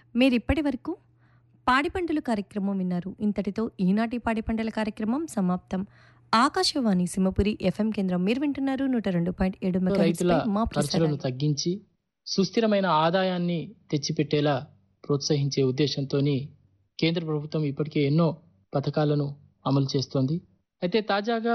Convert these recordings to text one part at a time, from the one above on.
మీరిప్పటి వరకు పాడి పంటలు కార్యక్రమం విన్నారు ఇంతటితో ఈనాటి పాడి పంటల కార్యక్రమం సమాప్తం ఆకాశవాణి సింహపురి ఎఫ్ఎం కేంద్రం మీరు వింటున్నారు నూట రెండు పాయింట్ ఏడు రైతుల మా ఖర్చులను ప్రసారాలు తగ్గించి సుస్థిరమైన ఆదాయాన్ని తెచ్చిపెట్టేలా ప్రోత్సహించే ఉద్దేశంతో కేంద్ర ప్రభుత్వం ఇప్పటికే ఎన్నో పథకాలను అమలు చేస్తోంది అయితే తాజాగా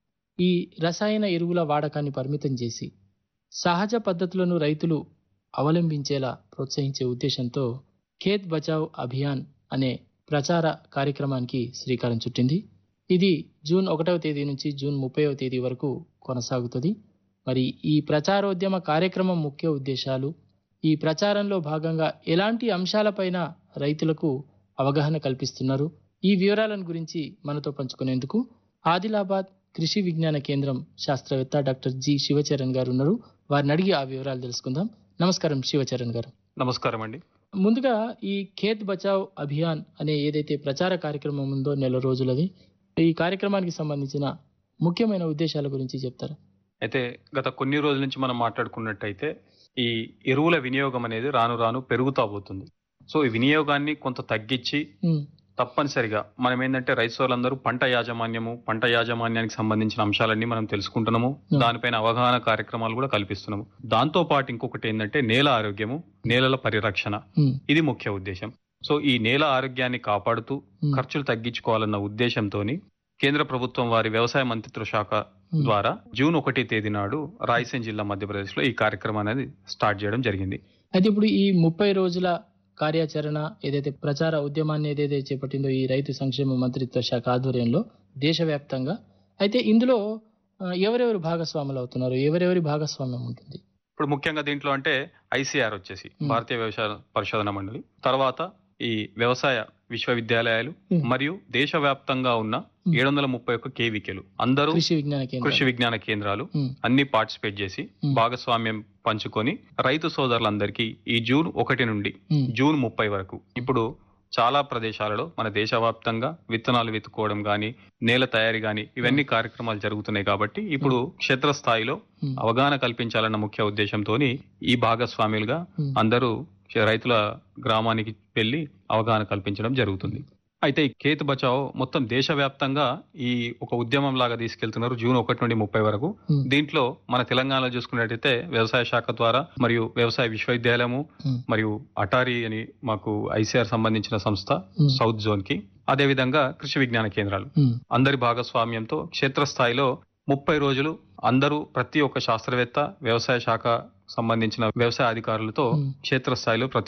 ఈ రసాయన ఎరువుల వాడకాన్ని పరిమితం చేసి సహజ పద్ధతులను రైతులు అవలంబించేలా ప్రోత్సహించే ఉద్దేశంతో ఖేత్ బచావ్ అభియాన్ అనే ప్రచార కార్యక్రమానికి శ్రీకారం చుట్టింది ఇది జూన్ ఒకటవ తేదీ నుంచి జూన్ ముప్పైవ తేదీ వరకు కొనసాగుతుంది మరి ఈ ప్రచారోద్యమ కార్యక్రమం ముఖ్య ఉద్దేశాలు ఈ ప్రచారంలో భాగంగా ఎలాంటి అంశాలపైన రైతులకు అవగాహన కల్పిస్తున్నారు ఈ వివరాలను గురించి మనతో పంచుకునేందుకు ఆదిలాబాద్ కృషి విజ్ఞాన కేంద్రం శాస్త్రవేత్త డాక్టర్ జి శివచరణ్ గారు ఉన్నారు వారిని అడిగి ఆ వివరాలు తెలుసుకుందాం నమస్కారం శివచరణ్ గారు నమస్కారం అండి ముందుగా ఈ ఖేత్ బచావ్ అభియాన్ అనే ఏదైతే ప్రచార కార్యక్రమం ఉందో నెల రోజులది ఈ కార్యక్రమానికి సంబంధించిన ముఖ్యమైన ఉద్దేశాల గురించి చెప్తారా అయితే గత కొన్ని రోజుల నుంచి మనం మాట్లాడుకున్నట్టయితే ఈ ఎరువుల వినియోగం అనేది రాను రాను పెరుగుతా పోతుంది సో ఈ వినియోగాన్ని కొంత తగ్గించి ఉమ్, తప్పనిసరిగా మనం ఏంటంటే రైతు సోదరులందరూ పంట యాజమాన్యము పంట యాజమాన్యానికి సంబంధించిన అంశాలన్నీ మనం తెలుసుకుంటున్నాము Hmm. దానిపైన అవగాహన కార్యక్రమాలు కూడా కల్పిస్తున్నాము దాంతో పాటు ఇంకొకటి ఏంటంటే నేల ఆరోగ్యము నేలల పరిరక్షణ ఉమ్, ఇది ముఖ్య ఉద్దేశం సో ఈ నేల ఆరోగ్యాన్ని కాపాడుతూ ఉమ్, ఖర్చులు తగ్గించుకోవాలన్న ఉద్దేశంతో కేంద్ర ప్రభుత్వం వారి వ్యవసాయ మంత్రిత్వ శాఖ ఉమ్, ద్వారా జూన్ ఒకటి తేదీ నాడు రాయసేన్ జిల్లా మధ్యప్రదేశ్ లో ఈ కార్యక్రమం అనేది స్టార్ట్ చేయడం జరిగింది అయితే ఇప్పుడు ఈ ముప్పై రోజుల కార్యాచరణ ఏదైతే ప్రచార ఉద్యమాన్ని ఏదైతే చేపట్టిందో ఈ రైతు సంక్షేమ మంత్రిత్వ శాఖ ఆధ్వర్యంలో దేశవ్యాప్తంగా అయితే ఇందులో ఆ, ఎవరెవరు భాగస్వాములు అవుతున్నారు ఎవరెవరి భాగస్వామ్యం ఉంటుంది ఇప్పుడు ముఖ్యంగా దీంట్లో అంటే ఐసీఆర్ వచ్చేసి Hmm. భారతీయ వ్యవసాయ పరిశోధన మండలి తర్వాత ఈ వ్యవసాయ విశ్వవిద్యాలయాలు Hmm. మరియు దేశవ్యాప్తంగా ఉన్న Hmm. ఏడు వందల ముప్పై ఒక్క కేవీకెలు అందరూ కృషి విజ్ఞాన కేంద్రం కృషి విజ్ఞాన కేంద్రాలు ఉమ్, అన్ని పార్టిసిపేట్ చేసి Hmm. భాగస్వామ్యం పంచుకొని రైతు సోదరులందరికీ ఈ జూన్ ఒకటి నుండి ఉమ్, జూన్ ముప్పై వరకు ఇప్పుడు చాలా ప్రదేశాలలో మన దేశవ్యాప్తంగా విత్తనాలు విత్తుకోవడం గాని నేల తయారీ గాని ఇవన్నీ కార్యక్రమాలు జరుగుతున్నాయి కాబట్టి ఇప్పుడు క్షేత్రస్థాయిలో ఉమ్, అవగాహన కల్పించాలన్న ముఖ్య ఉద్దేశంతో ఈ భాగస్వాములుగా ఉమ్, అందరూ రైతుల గ్రామానికి వెళ్లి అవగాహన కల్పించడం జరుగుతుంది అయితే ఈ కేత్ బచావ్ మొత్తం దేశవ్యాప్తంగా ఈ ఒక ఉద్యమం లాగా తీసుకెళ్తున్నారు జూన్ ఒకటి నుండి ముప్పై వరకు ఉమ్, దీంట్లో మన తెలంగాణలో చూసుకున్నట్టయితే వ్యవసాయ శాఖ ద్వారా మరియు వ్యవసాయ విశ్వవిద్యాలయము ఉమ్, మరియు అటారీ అని మాకు ఐసీఆర్ సంబంధించిన సంస్థ ఉమ్, సౌత్ జోన్ కి అదే విధంగా కృషి విజ్ఞాన కేంద్రాలు ఉమ్, అందరి భాగస్వామ్యంతో క్షేత్రస్థాయిలో ముప్పై రోజులు అందరూ ప్రతి ఒక్క శాస్త్రవేత్త వ్యవసాయ శాఖ సంబంధించిన వ్యవసాయ అధికారులతో ఉమ్. క్షేత్రస్థాయిలో ప్రతి